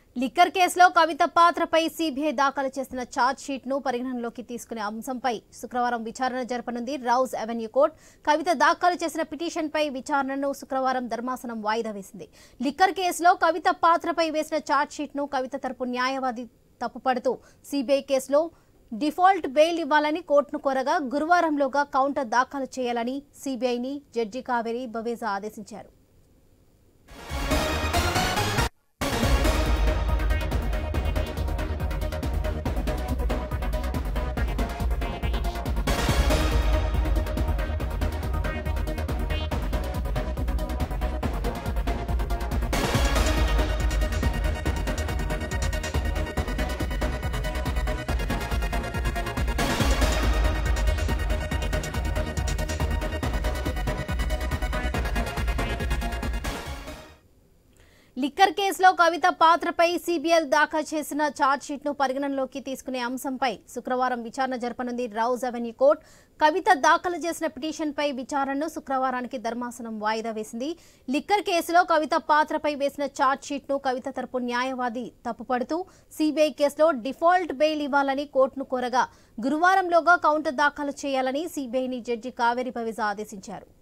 liquor కేసులో కవిత పాత్రపై CBI దాఖలు చేసిన ఛార్జ్ షీట్ ను పరిగణనలోకి తీసుకునే అంశంపై శుక్రవారం విచారణ జరపనుంది రౌజ్ అవెన్యూ కోర్టు కవిత దాఖలు చేసిన పిటిషన్పై విచారణను శుక్రవారం ధర్మాసనం వాయిదా వేసింది లిక్కర్ కేసులో కవిత పాత్రపై వేసిన ఛార్జ్ షీట్ ను కవిత తరపు న్యాయవాది తప్పుపడుతూ సీబీఐ కేసులో డిఫాల్ట్ బెయిల్ ఇవ్వాలని కోర్టును కోరగా గురువారంలోగా కౌంటర్ దాఖలు చేయాలని సీబీఐని జడ్జి కావేరి బవేజా ఆదేశించారు లిక్కర్ కేసులో కవిత పాత్రపై సీబీఐ దాఖలు చేసిన ఛార్జ్ షీట్ ను పరిగణనలోకి తీసుకునే అంశంపై శుక్రవారం విచారణ జరపనుంది రౌజ్ అవెన్యూ కోర్టు కవిత దాఖలు చేసిన పిటిషన్పై విచారణను శుక్రవారానికి ధర్మాసనం వాయిదా వేసింది లిక్కర్ కేసులో కవిత పాత్రపై వేసిన ఛార్జ్ షీట్ ను కవిత తరపు న్యాయవాది తప్పుపడుతూ సీబీఐ కేసులో డిఫాల్ట్ బెయిల్ ఇవ్వాలని కోర్టును కోరగా గురువారంలోగా కౌంటర్ దాఖలు చేయాలని సీబీఐని జడ్జి కావేరి పవిజ ఆదేశించారు